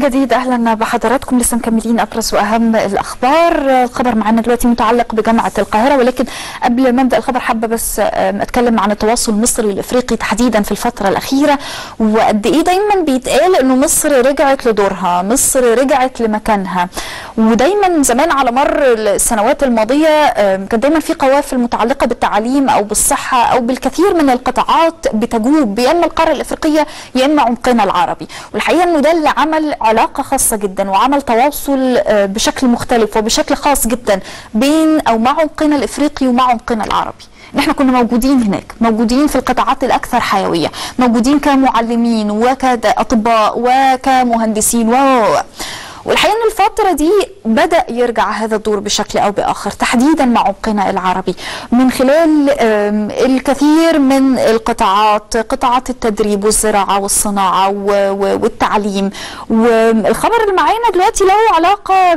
جديد اهلا بحضراتكم لسه مكملين ابرز واهم الاخبار الخبر معنا دلوقتي متعلق بجامعه القاهره ولكن قبل ما ابدا الخبر حابه بس اتكلم عن التواصل المصري الافريقي تحديدا في الفتره الاخيره وقد ايه دايما بيتقال انه مصر رجعت لدورها مصر رجعت لمكانها ودايما زمان على مر السنوات الماضيه كان دايما في قوافل متعلقه بالتعليم او بالصحه او بالكثير من القطاعات بتجوب يا اما القاره الافريقيه يا اما عمقنا العربي والحقيقه انه ده اللي عمل علاقه خاصه جدا وعمل تواصل بشكل مختلف وبشكل خاص جدا بين او مع عمقنا الافريقي ومع عمقنا العربي احنا كنا موجودين هناك موجودين في القطاعات الاكثر حيويه موجودين كمعلمين وكاطباء وكمهندسين و والحقيقه ان الفتره دي بدا يرجع هذا الدور بشكل او باخر تحديدا مع عمقنا العربي من خلال الكثير من القطاعات قطاعات التدريب والزراعه والصناعه والتعليم والخبر اللي معانا دلوقتي له علاقه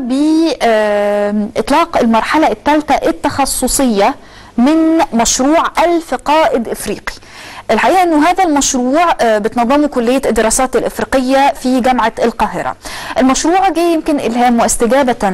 باطلاق المرحله الثالثه التخصصيه من مشروع ألف قائد إفريقي الحقيقه انه هذا المشروع بتنظمه كليه الدراسات الافريقيه في جامعه القاهره. المشروع جاي يمكن الهام واستجابه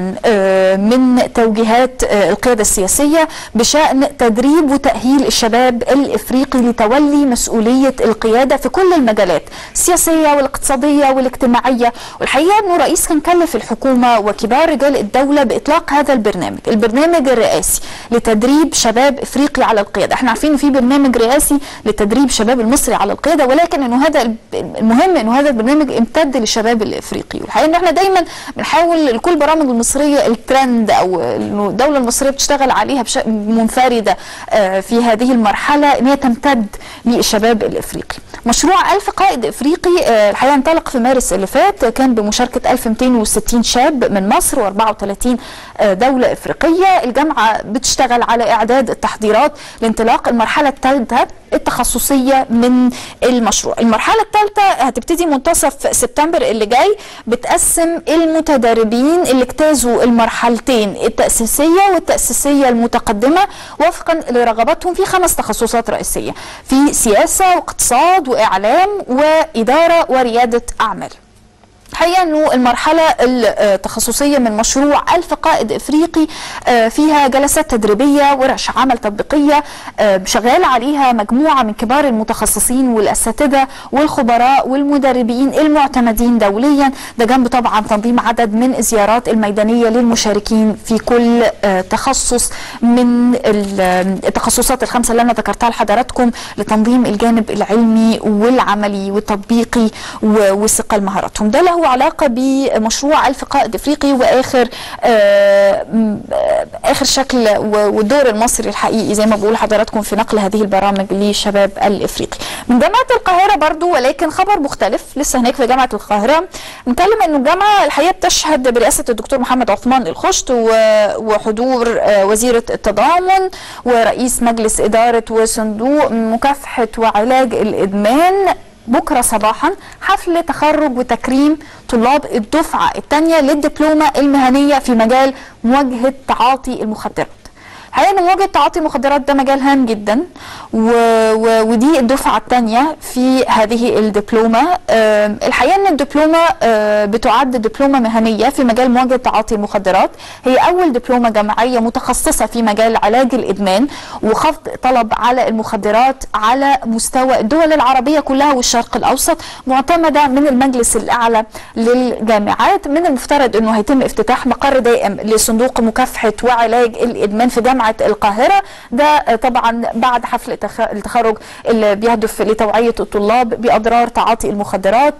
من توجيهات القياده السياسيه بشان تدريب وتاهيل الشباب الافريقي لتولي مسؤوليه القياده في كل المجالات السياسيه والاقتصاديه والاجتماعيه، والحقيقه انه رئيس كان كلف الحكومه وكبار رجال الدوله باطلاق هذا البرنامج، البرنامج الرئاسي لتدريب شباب افريقي على القياده، احنا عارفين في برنامج رئاسي لتدريب تدريب شباب المصري على القياده ولكن انه هذا المهم انه هذا البرنامج امتد للشباب الافريقي والحقيقه ان احنا دايما بنحاول كل البرامج المصريه الترند او انه الدوله المصريه بتشتغل عليها منفرده في هذه المرحله ان هي تمتد للشباب الافريقي. مشروع ألف قائد افريقي الحقيقه انطلق في مارس اللي فات كان بمشاركه 1260 شاب من مصر و34 دوله افريقيه، الجامعه بتشتغل على اعداد التحضيرات لانطلاق المرحله الثالثه التخصصيه من المشروع. المرحله الثالثه هتبتدي منتصف سبتمبر اللي جاي بتقسم المتدربين اللي اجتازوا المرحلتين التاسيسيه والتاسيسيه المتقدمه وفقا لرغباتهم في خمس تخصصات رئيسيه في سياسه واقتصاد واعلام واداره ورياده اعمال. الحقيقه انه المرحله التخصصيه من مشروع ألف قائد افريقي فيها جلسات تدريبيه ورش عمل تطبيقيه شغال عليها مجموعه من كبار المتخصصين والاساتذه والخبراء والمدربين المعتمدين دوليا ده جنب طبعا تنظيم عدد من الزيارات الميدانيه للمشاركين في كل تخصص من التخصصات الخمسه اللي انا ذكرتها لحضراتكم لتنظيم الجانب العلمي والعملي والتطبيقي واستقال مهاراتهم ده له علاقة بمشروع ألف قائد إفريقي وآخر آه آخر شكل والدور المصري الحقيقي زي ما بقول حضراتكم في نقل هذه البرامج للشباب الإفريقي من جامعة القاهرة برضو ولكن خبر مختلف لسه هناك في جامعة القاهرة نتكلم أنه الجامعة الحقيقة بتشهد برئاسة الدكتور محمد عثمان الخشت وحضور آه وزيرة التضامن ورئيس مجلس إدارة وصندوق مكافحة وعلاج الإدمان بكره صباحا حفل تخرج وتكريم طلاب الدفعه الثانيه للدبلومه المهنيه في مجال مواجهه تعاطي المخدرات. الحقيقه ان مواجهه تعاطي المخدرات ده مجال هام جدا و... و... ودي الدفعه الثانيه في هذه الدبلومه أه الحقيقه ان الدبلومه أه بتعد دبلومه مهنيه في مجال مواجهه تعاطي المخدرات هي اول دبلومه جامعيه متخصصه في مجال علاج الادمان وخفض طلب على المخدرات على مستوى الدول العربيه كلها والشرق الاوسط معتمده من المجلس الاعلى للجامعات من المفترض انه هيتم افتتاح مقر دائم لصندوق مكافحه وعلاج الادمان في جامعه جامعه القاهره ده طبعا بعد حفل التخرج اللي بيهدف لتوعيه الطلاب باضرار تعاطي المخدرات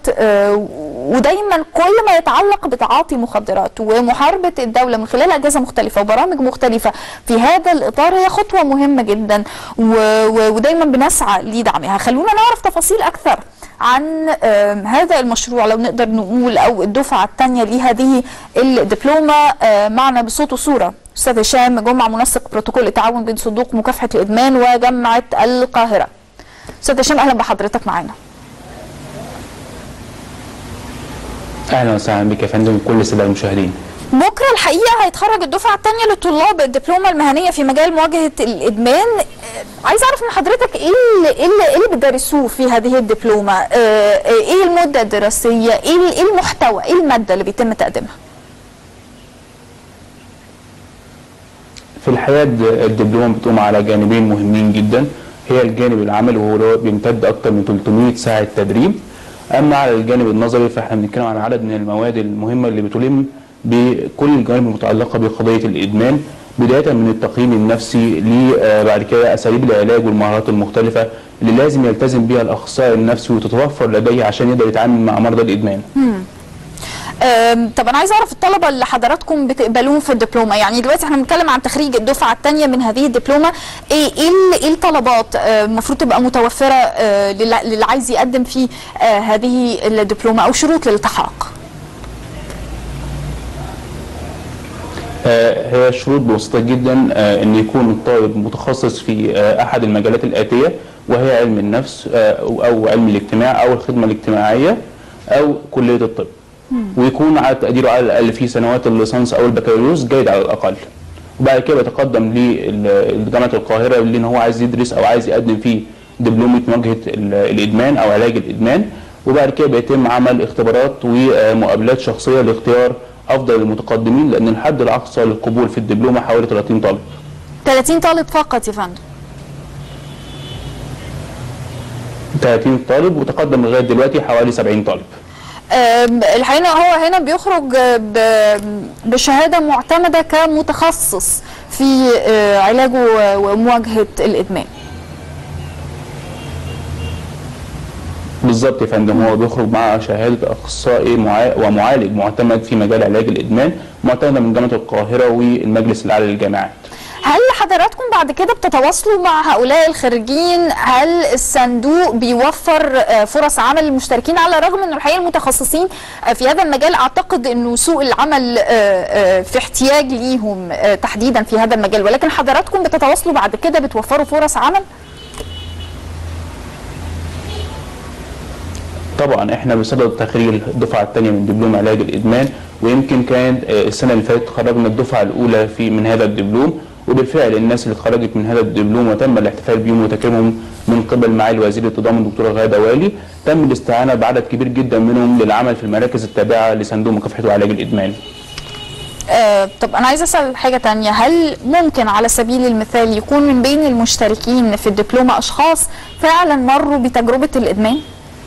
ودايما كل ما يتعلق بتعاطي مخدرات ومحاربه الدوله من خلال اجهزه مختلفه وبرامج مختلفه في هذا الاطار هي خطوه مهمه جدا ودايما بنسعى لدعمها خلونا نعرف تفاصيل اكثر عن هذا المشروع لو نقدر نقول او الدفعه الثانيه لهذه الدبلومه معنا بصوت وصوره استاذ هشام جمعه منسق بروتوكول التعاون بين صندوق مكافحه الادمان وجامعه القاهره. استاذ هشام اهلا بحضرتك معانا. اهلا وسهلا بك يا فندم وكل الساده المشاهدين. بكره الحقيقه هيتخرج الدفعه الثانيه لطلاب الدبلومه المهنيه في مجال مواجهه الادمان عايز اعرف من حضرتك ايه اللي ايه اللي, إيه اللي بتدرسوه في هذه الدبلومه آه، آه، ايه المده الدراسيه ايه ال- إيه المحتوى ايه الماده اللي بيتم تقديمها في الحقيقة الد- الدبلومة بتقوم على جانبين مهمين جدا هي الجانب العملي وهو اللي هو بيمتد أكثر من 300 ساعة تدريب أما على الجانب النظري فإحنا بنتكلم عن عدد من المواد المهمة اللي بتلم بكل الجوانب المتعلقة بقضية الإدمان بداية من التقييم النفسي لبعد كده أساليب العلاج والمهارات المختلفة اللي لازم يلتزم بها الأخصائي النفسي وتتوفر لديه عشان يقدر يتعامل مع مرضى الإدمان. أم، طب انا عايز اعرف الطلبه اللي حضراتكم بتقبلوهم في الدبلومه يعني دلوقتي احنا بنتكلم عن تخريج الدفعه الثانيه من هذه الدبلومه ايه ايه ال- ايه الطلبات آه، المفروض تبقى متوفره آه، للي للي عايز يقدم في آه، هذه الدبلومه او شروط الالتحاق آه، هي شروط بسيطة جدا آه، ان يكون الطالب متخصص في آه، احد المجالات الاتية وهي علم النفس آه، او علم الاجتماع او الخدمة الاجتماعية او كلية الطب ويكون على تقديره على الاقل في سنوات الليسانس او البكالوريوس جيد على الاقل وبعد كده بيتقدم لجامعة القاهرة اللي إن هو عايز يدرس او عايز يقدم فيه دبلومة مواجهة ال- الادمان او علاج الادمان وبعد كده بيتم عمل اختبارات ومقابلات شخصية لاختيار افضل المتقدمين لان الحد الاقصى للقبول في الدبلومه حوالي 30 طالب 30 طالب فقط يا فندم 30 طالب وتقدم لغايه دلوقتي حوالي 70 طالب أم، الحقيقه هو هنا بيخرج آه، ب- بشهاده معتمده كمتخصص في آه، علاج و- ومواجهه الادمان بالظبط يا فندم هو بيخرج مع شهاده اخصائي معا- ومعالج معتمد في مجال علاج الادمان معتمده من جامعه القاهره والمجلس الاعلى للجامعات هل حضراتكم بعد كده بتتواصلوا مع هؤلاء الخريجين هل الصندوق بيوفر آه، فرص عمل للمشتركين على الرغم ان الحقيقه المتخصصين آه، في هذا المجال اعتقد انه سوق العمل آه، آه، في احتياج ليهم آه، تحديدا في هذا المجال ولكن حضراتكم بتتواصلوا بعد كده بتوفروا فرص عمل طبعا احنا بصدد تخريج الدفعه الثانيه من دبلوم علاج الادمان ويمكن كانت آه، السنه اللي فاتت خرجنا الدفعه الاولى في من هذا الدبلوم وبالفعل الناس اللي اتخرجت من هذا الدبلوم وتم الاحتفال بهم وتكريمهم من قبل معالي وزير التضامن الدكتوره غاده والي تم الاستعانه بعدد كبير جدا منهم للعمل في المراكز التابعه لصندوق مكافحه وعلاج الادمان. آه، طب انا عايزه اسال حاجه تانية هل ممكن على سبيل المثال يكون من بين المشتركين في الدبلومه اشخاص فعلا مروا بتجربه الادمان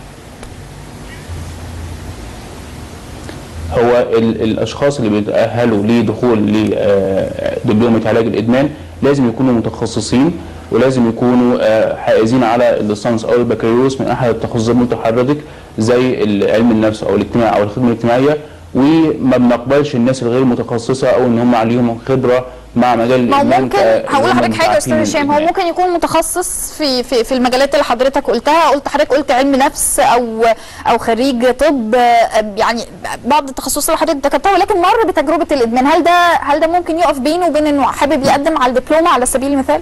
هو ال- الاشخاص اللي بيتاهلوا لدخول لدبلومه علاج الادمان لازم يكونوا متخصصين ولازم يكونوا آه، حائزين على الليسانس او البكالوريوس من احد التخصصات المتحركه زي ال- علم النفس او الاجتماع او الخدمه الاجتماعيه وما بنقبلش الناس الغير متخصصه او ان هم عليهم خبره مع مجال ما هو الادمان ممكن ك- هقول هم لحضرتك حاجه يا استاذ متعافين هشام من هو الإدمان. ممكن يكون متخصص في في في المجالات اللي حضرتك قلتها قلت حضرتك قلت علم نفس او او خريج طب آه، يعني بعض التخصصات اللي حضرتك ذكرتها ولكن مر بتجربه الادمان هل ده هل ده ممكن يقف بينه وبين انه حابب يقدم على الدبلومه على سبيل المثال؟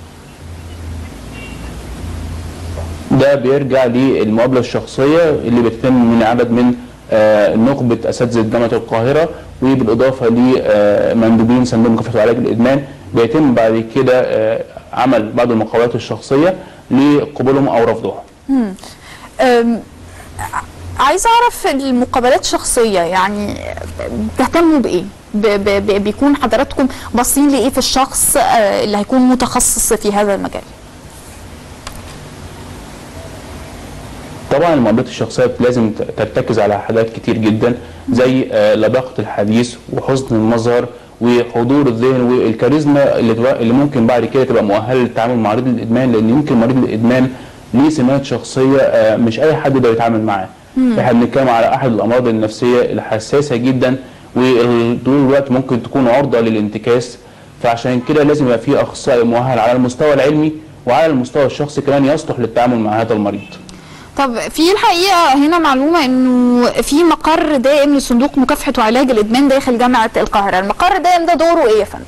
ده بيرجع للمقابله الشخصيه اللي بتتم من عدد من آه، نخبه اساتذه جامعه القاهره وبالاضافه لمندوبين صندوق مكافحه وعلاج الادمان بيتم بعد كده آه، عمل بعض المقابلات الشخصيه لقبولهم او رفضهم. أم، عايزه اعرف المقابلات الشخصيه يعني بتهتموا بايه؟ ب- ب- ب- بيكون حضراتكم باصين لايه في الشخص آه، اللي هيكون متخصص في هذا المجال؟ طبعا المقابلات الشخصيه لازم ت- ترتكز على حاجات كتير جدا زي آه، لباقه الحديث وحسن المظهر وحضور الذهن والكاريزما اللي, تبقى- اللي ممكن بعد كده تبقى مؤهله للتعامل مع مريض الادمان لان يمكن مريض الادمان ليه سمات شخصيه آه، مش اي حد يقدر يتعامل معاه. احنا بنتكلم على احد الامراض النفسيه الحساسه جدا وطول الوقت ممكن تكون عرضه للانتكاس فعشان كده لازم يبقى في اخصائي مؤهل على المستوى العلمي وعلى المستوى الشخصي كمان يصلح للتعامل مع هذا المريض. طب في الحقيقه هنا معلومه انه في مقر دائم لصندوق مكافحه وعلاج الادمان داخل جامعه القاهره، المقر الدائم ده دوره ايه يا فندم؟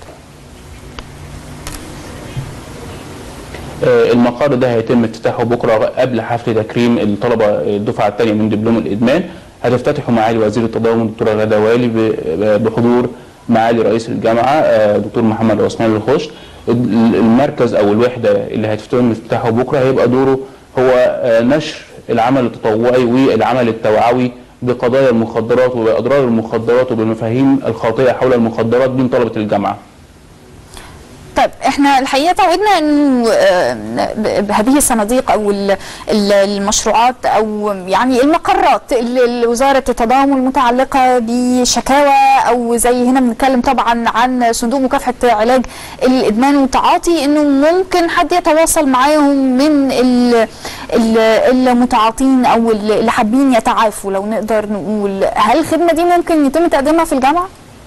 آه، المقر ده هيتم افتتاحه بكره قبل حفل تكريم الطلبه الدفعه الثانيه من دبلوم الادمان هتفتتحه معالي وزير التضامن الدكتوره غاده والي ب- بحضور معالي رئيس الجامعه آه، دكتور محمد عثمان الخش المركز او الوحده اللي هتفتتح افتتاحه بكره هيبقى دوره هو آه، نشر العمل التطوعي والعمل التوعوي بقضايا المخدرات وباضرار المخدرات وبالمفاهيم الخاطئه حول المخدرات بين طلبه الجامعه. طيب احنا الحقيقه تعودنا انه آه، ب- بهذه الصناديق او ال- ال- المشروعات او يعني المقرات اللي اللي وزاره التضامن المتعلقه بشكاوى او زي هنا بنتكلم طبعا عن صندوق مكافحه علاج الادمان والتعاطي انه ممكن حد يتواصل معاهم من ال- ال- المتعاطين او اللي حابين يتعافوا لو نقدر نقول هل الخدمه دي ممكن يتم تقديمها في الجامعه؟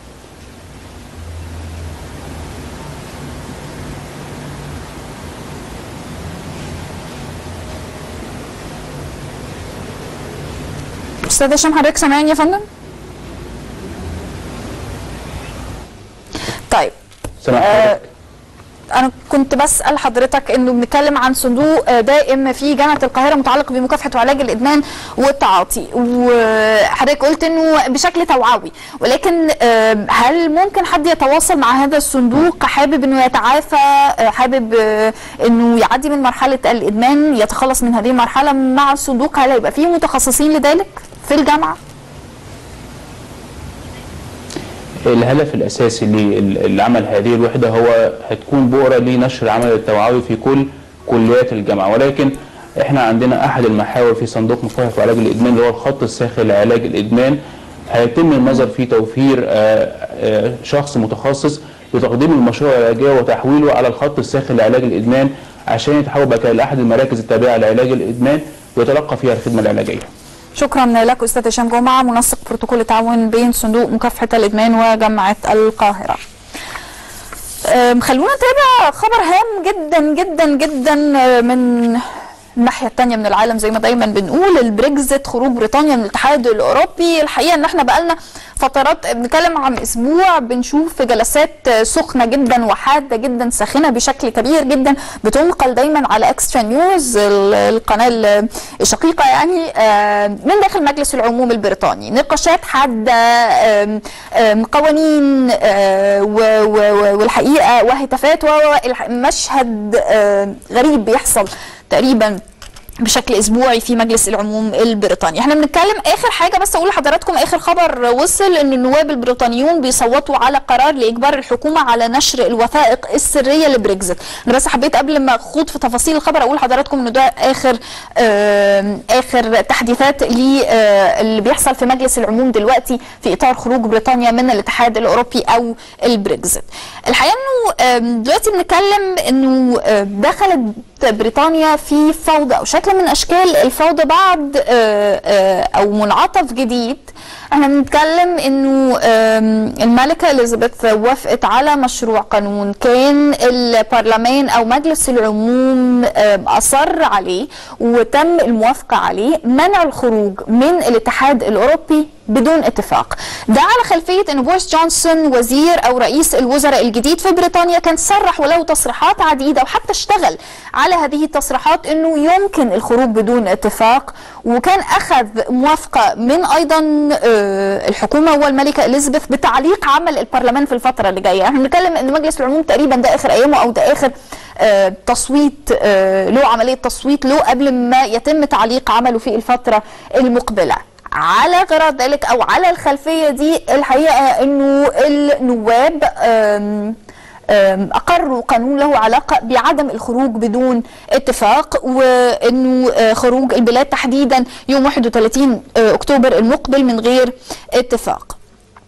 استاذ هشام حضرتك سامعني يا فندم؟ طيب سامع آه، حضرتك؟ انا كنت بسال حضرتك انه بنتكلم عن صندوق آه، دائم في جامعه القاهره متعلق بمكافحه وعلاج الادمان والتعاطي وحضرتك قلت انه بشكل توعوي ولكن آه، هل ممكن حد يتواصل مع هذا الصندوق حابب انه يتعافى آه، حابب آه، انه يعدي من مرحله الادمان يتخلص من هذه المرحله مع الصندوق هل هيبقى فيه متخصصين لذلك في الجامعه؟ الهدف الاساسي للعمل هذه الوحده هو هتكون بؤره لنشر العمل التوعوي في كل كليات الجامعه ولكن احنا عندنا احد المحاور في صندوق مكافحه وعلاج الادمان اللي هو الخط الساخن لعلاج الادمان هيتم النظر في توفير آه، آه، شخص متخصص لتقديم المشروع العلاجيه وتحويله على الخط الساخن لعلاج الادمان عشان يتحول بقى لاحد المراكز التابعه لعلاج الادمان ويتلقى فيها الخدمه العلاجيه. شكرا لك استاذ هشام جمعه منسق بروتوكول التعاون بين صندوق مكافحه الادمان وجامعه القاهره. أم، خلونا نتابع خبر هام جدا جدا جدا أه، من الناحيه الثانيه من العالم زي ما دايما بنقول البريكزت خروج بريطانيا من الاتحاد الاوروبي الحقيقه ان احنا بقالنا فترات بنتكلم عن اسبوع بنشوف جلسات سخنه جدا وحاده جدا ساخنه بشكل كبير جدا بتنقل دايما على اكسترا نيوز ال- القناه الشقيقه يعني آه، من داخل مجلس العموم البريطاني نقاشات حاده آم، آم، قوانين آه، و- و- و- والحقيقه وهتافات ومشهد غريب بيحصل تقريبا بشكل اسبوعي في مجلس العموم البريطاني احنا بنتكلم اخر حاجه بس اقول لحضراتكم اخر خبر وصل ان النواب البريطانيون بيصوتوا على قرار لاجبار الحكومه على نشر الوثائق السريه لبريكزت انا بس حبيت قبل ما اخوض في تفاصيل الخبر اقول لحضراتكم ان ده اخر آم، اخر تحديثات لي آه، اللي بيحصل في مجلس العموم دلوقتي في اطار خروج بريطانيا من الاتحاد الاوروبي او البريكزت الحقيقه انه آم، دلوقتي بنتكلم انه آه، دخلت بريطانيا في فوضى او شكل من اشكال الفوضى بعد آه، آه، او منعطف جديد احنا بنتكلم انه آم، الملكه اليزابيث وافقت على مشروع قانون كان البرلمان او مجلس العموم آم، اصر عليه وتم الموافقه عليه منع الخروج من الاتحاد الاوروبي بدون اتفاق ده على خلفيه ان بوريس جونسون وزير او رئيس الوزراء الجديد في بريطانيا كان صرح ولو تصريحات عديده وحتى اشتغل على هذه التصريحات انه يمكن الخروج بدون اتفاق وكان اخذ موافقه من ايضا آه، الحكومه والملكه اليزابيث بتعليق عمل البرلمان في الفتره اللي جايه احنا بنتكلم ان مجلس العموم تقريبا ده اخر ايامه او ده اخر آه، تصويت آه، له عمليه تصويت له قبل ما يتم تعليق عمله في الفتره المقبله على غرار ذلك او على الخلفيه دي الحقيقه انه النواب آم، آم، اقروا قانون له علاقه بعدم الخروج بدون اتفاق وانه آه، خروج البلاد تحديدا يوم 31 آه، اكتوبر المقبل من غير اتفاق.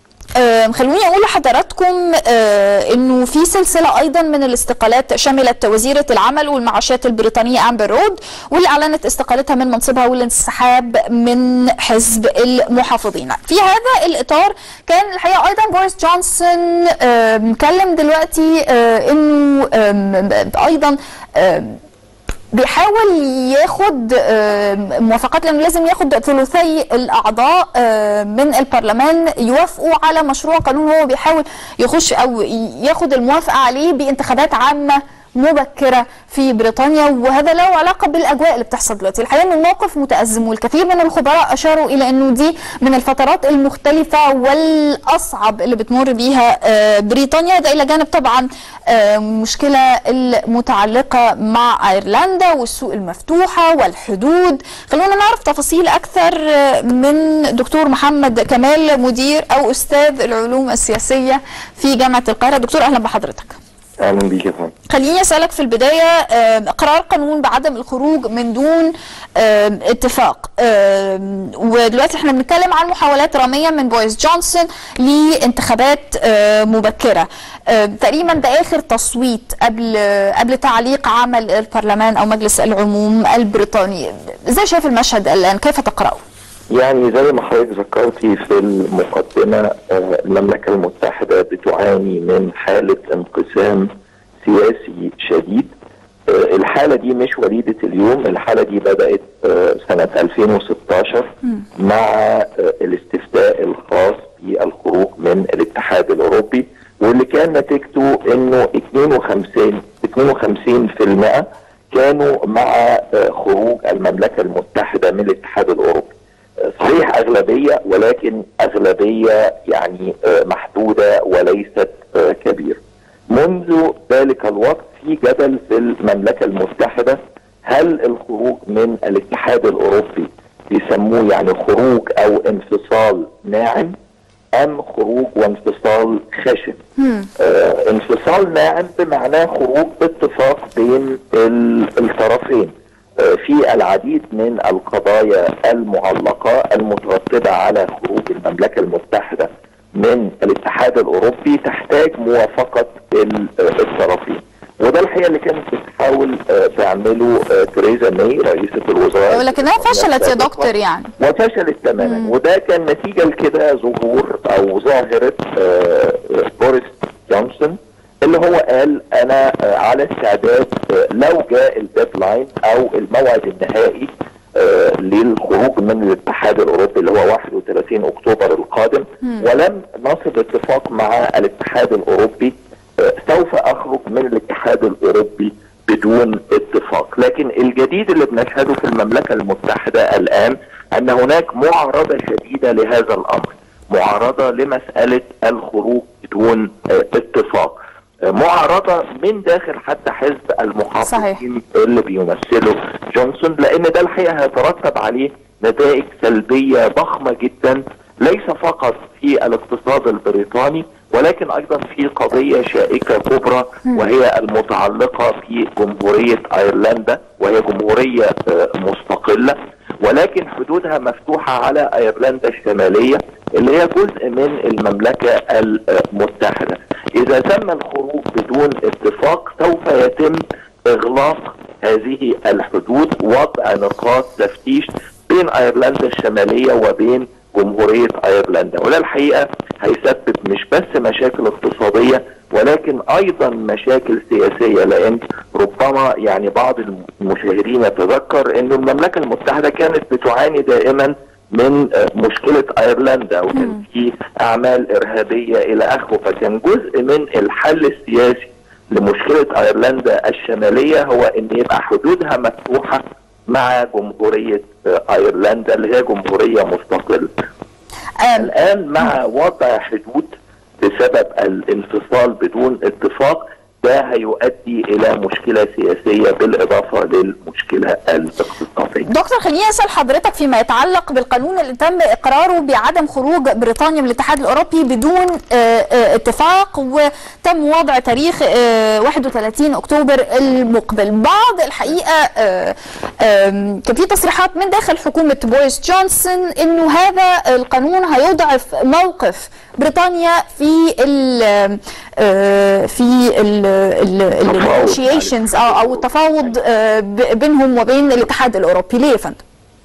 آم، خلوني اقول لحضراتكم آه، انه في سلسله ايضا من الاستقالات شملت وزيره العمل والمعاشات البريطانيه امبر رود واللي اعلنت استقالتها من منصبها والانسحاب من حزب المحافظين. في هذا الاطار كان الحقيقه ايضا بوريس جونسون آه، مكلم دلوقتي آه، انه آم، ايضا آم، بيحاول ياخد آه، موافقات لانه لازم ياخد ثلثي الاعضاء آه، من البرلمان يوافقوا على مشروع قانون هو بيحاول يخش او ياخد الموافقه عليه بانتخابات عامه مبكره في بريطانيا وهذا له علاقه بالاجواء اللي بتحصل دلوقتي الحقيقه ان الموقف متازم والكثير من الخبراء اشاروا الى انه دي من الفترات المختلفه والاصعب اللي بتمر بيها آه، بريطانيا ده الى جانب طبعا آه، مشكله المتعلقه مع ايرلندا والسوق المفتوحه والحدود خلونا نعرف تفاصيل اكثر آه، من دكتور محمد كمال مدير او استاذ العلوم السياسيه في جامعه القاهره دكتور اهلا بحضرتك اهلا بيك يا فندم خليني اسالك في البدايه آه، قرار قانون بعدم الخروج من دون آه، اتفاق آه، ودلوقتي احنا بنتكلم عن محاولات راميه من بوريس جونسون لانتخابات آه، مبكره آه، تقريبا ده اخر تصويت قبل قبل تعليق عمل البرلمان او مجلس العموم البريطاني ازاي شايف المشهد الان كيف تقراه يعني زي ما حضرتك ذكرتي في المقدمه آه، المملكه المتحده بتعاني من حاله انقسام سياسي شديد آه، الحاله دي مش وليده اليوم الحاله دي بدات آه، سنه 2016 مع آه، الاستفتاء الخاص بالخروج من الاتحاد الاوروبي واللي كان نتيجته انه 52 52% كانوا مع آه، خروج المملكه المتحده من الاتحاد الاوروبي آه، صحيح اغلبيه ولكن اغلبيه يعني آه، محدوده وليست آه، كبيره منذ ذلك الوقت في جدل في المملكه المتحده هل الخروج من الاتحاد الاوروبي بيسموه يعني خروج او انفصال ناعم ام خروج وانفصال خشن آه انفصال ناعم بمعناه خروج باتفاق بين ال- الطرفين آه في العديد من القضايا المعلقه المترتبه على خروج المملكه المتحده من الاتحاد الاوروبي تحتاج موافقه ال- آه، الطرفين وده الحقيقه اللي كانت بتحاول آه، تعمله آه، تheresa ماي رئيسه الوزراء ولكنها فشلت يا دكتور يعني وفشلت تماما وده كان نتيجه لكده ظهور او ظاهره آه، آه، بوريس جونسون اللي هو قال انا آه، على استعداد آه، لو جاء الديدلاين او الموعد النهائي آه، للخروج من الاتحاد الاوروبي اللي هو 31 اكتوبر القادم ولم نصل اتفاق مع الاتحاد الاوروبي آه، سوف اخرج من الاتحاد الاوروبي بدون اتفاق لكن الجديد اللي بنشهده في المملكة المتحدة الآن أن هناك معارضة شديدة لهذا الأمر معارضة لمسألة الخروج بدون آه، اتفاق آه، معارضة من داخل حتى حزب المحافظين اللي بيمثله جونسون لأن ده الحقيقة هيترتب عليه نتائج سلبية ضخمة جدا ليس فقط في الاقتصاد البريطاني ولكن ايضا في قضيه شائكه كبرى وهي المتعلقه بجمهوريه ايرلندا وهي جمهوريه آه، مستقله ولكن حدودها مفتوحه على ايرلندا الشماليه اللي هي جزء من المملكه المتحده. اذا تم الخروج بدون اتفاق سوف يتم اغلاق هذه الحدود وضع نقاط تفتيش بين ايرلندا الشماليه وبين جمهوريه ايرلندا وده الحقيقه هيسبب مش بس مشاكل اقتصاديه ولكن ايضا مشاكل سياسيه لان ربما يعني بعض المشاهدين يتذكر ان المملكه المتحده كانت بتعاني دائما من آه، مشكله ايرلندا وكان في اعمال ارهابيه الى اخره فكان جزء من الحل السياسي لمشكله ايرلندا الشماليه هو ان يبقى حدودها مفتوحه مع جمهوريه آه، ايرلندا اللي هي جمهوريه مستقله. آم، الان مع وضع حدود بسبب الانفصال بدون اتفاق ده هيؤدي الى مشكله سياسيه بالاضافه للمشكله الاقتصاديه. دكتور خليني اسال حضرتك فيما يتعلق بالقانون اللي تم اقراره بعدم خروج بريطانيا من الاتحاد الاوروبي بدون آه، آه، اتفاق وتم وضع تاريخ آه، 31 اكتوبر المقبل بعض الحقيقه آه، آم، كان في تصريحات من داخل حكومه بوريس جونسون انه هذا القانون هيضعف موقف بريطانيا في ال آه، في النيغوشيشنز او التفاوض آه، ب- بينهم وبين الاتحاد الاوروبي ليه يا فندم؟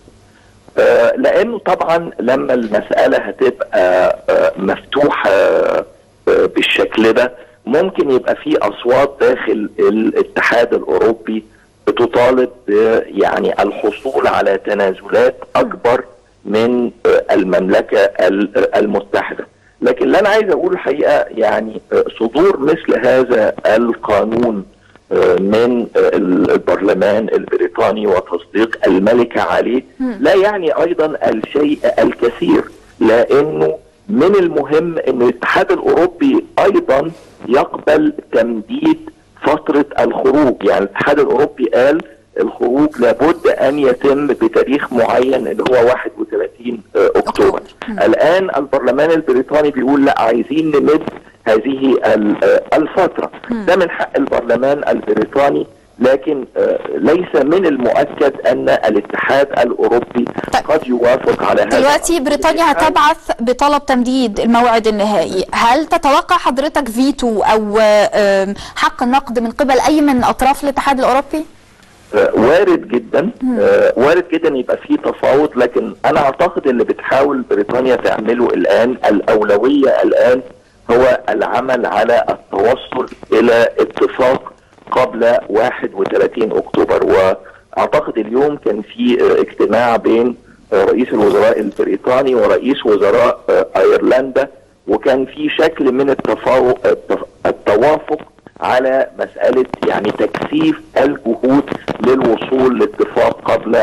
آه، لانه طبعا لما المساله هتبقى آه، مفتوحه آه، بالشكل ده ممكن يبقى في اصوات داخل الاتحاد الاوروبي بتطالب ب- يعني الحصول على تنازلات اكبر من آه، المملكه ال- المتحده لكن اللي انا عايز اقول الحقيقه يعني آه، صدور مثل هذا القانون من البرلمان البريطاني وتصديق الملكة عليه لا يعني أيضا الشيء الكثير لأنه من المهم أن الاتحاد الأوروبي أيضا يقبل تمديد فترة الخروج يعني الاتحاد الأوروبي قال الخروج لابد أن يتم بتاريخ معين اللي هو 31 أكتوبر الآن البرلمان البريطاني بيقول لا عايزين نمد هذه الفترة ده من حق البرلمان البريطاني لكن ليس من المؤكد ان الاتحاد الاوروبي طيب. قد يوافق على هذا دلوقتي بريطانيا هتبعث بطلب تمديد الموعد النهائي هل تتوقع حضرتك فيتو او حق النقد من قبل اي من اطراف الاتحاد الاوروبي وارد جدا وارد جدا يبقى في تفاوض لكن انا اعتقد اللي بتحاول بريطانيا تعمله الان الاولويه الان هو العمل على التوصل الى اتفاق قبل 31 اكتوبر واعتقد اليوم كان في اجتماع بين رئيس الوزراء البريطاني ورئيس وزراء ايرلندا وكان في شكل من التفاوق التوافق على مسألة يعني تكثيف الجهود للوصول لاتفاق قبل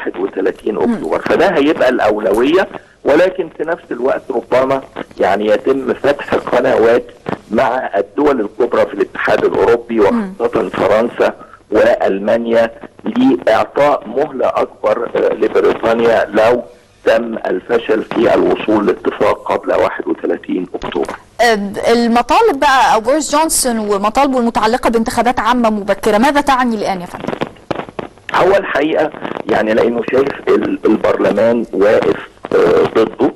31 أكتوبر فده هيبقى الأولوية ولكن في نفس الوقت ربما يعني يتم فتح قنوات مع الدول الكبرى في الاتحاد الأوروبي وخاصة فرنسا وألمانيا لإعطاء مهلة أكبر لبريطانيا لو تم الفشل في الوصول لاتفاق قبل 31 اكتوبر. المطالب بقى او بوريس جونسون ومطالبه المتعلقه بانتخابات عامه مبكره، ماذا تعني الان يا فندم؟ هو الحقيقه يعني لانه شايف البرلمان واقف ضده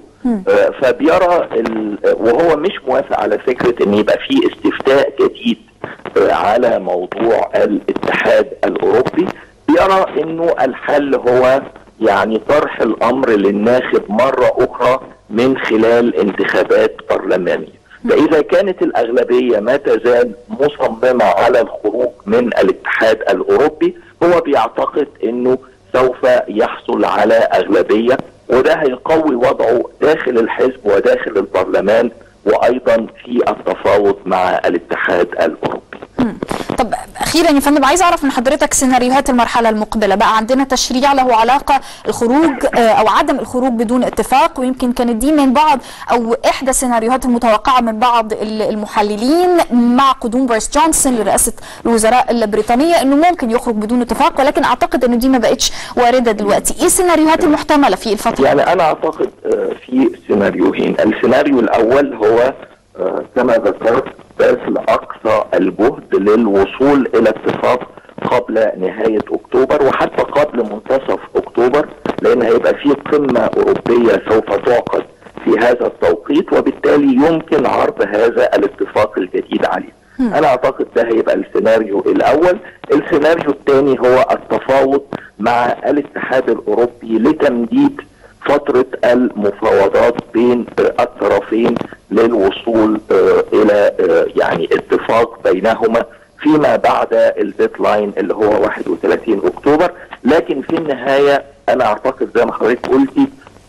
فبيرى وهو مش موافق على فكره ان يبقى في استفتاء جديد على موضوع الاتحاد الاوروبي بيرى انه الحل هو يعني طرح الامر للناخب مره اخرى من خلال انتخابات برلمانيه فاذا كانت الاغلبيه ما تزال مصممه على الخروج من الاتحاد الاوروبي هو بيعتقد انه سوف يحصل على اغلبيه وده هيقوي وضعه داخل الحزب وداخل البرلمان وايضا في التفاوض مع الاتحاد الاوروبي. طب اخيرا يا فندم عايز اعرف من حضرتك سيناريوهات المرحله المقبله بقى عندنا تشريع له علاقه الخروج او عدم الخروج بدون اتفاق ويمكن كانت دي من بعض او احدى السيناريوهات المتوقعه من بعض المحللين مع قدوم بوريس جونسون لرئاسه الوزراء البريطانيه انه ممكن يخرج بدون اتفاق ولكن اعتقد انه دي ما بقتش وارده دلوقتي ايه السيناريوهات المحتمله في الفتره يعني انا اعتقد في سيناريوهين السيناريو الاول هو كما ذكرت بذل اقصى الجهد للوصول الى اتفاق قبل نهايه اكتوبر وحتى قبل منتصف اكتوبر لان هيبقى في قمه اوروبيه سوف تعقد في هذا التوقيت وبالتالي يمكن عرض هذا الاتفاق الجديد عليه. انا اعتقد ده هيبقى السيناريو الاول، السيناريو الثاني هو التفاوض مع الاتحاد الاوروبي لتمديد فترة المفاوضات بين الطرفين للوصول إلى يعني اتفاق بينهما فيما بعد الديدلاين اللي هو 31 أكتوبر لكن في النهاية أنا أعتقد زي ما حضرتك قلتي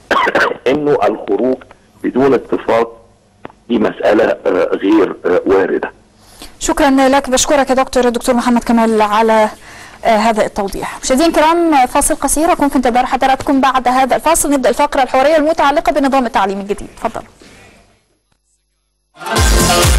إنه الخروج بدون اتفاق دي مسألة غير واردة شكرا لك بشكرك يا دكتور دكتور محمد كمال على آه هذا التوضيح مشاهدينا الكرام فاصل قصير اكون في انتظار حضراتكم بعد هذا الفاصل نبدا الفقره الحواريه المتعلقه بنظام التعليم الجديد تفضل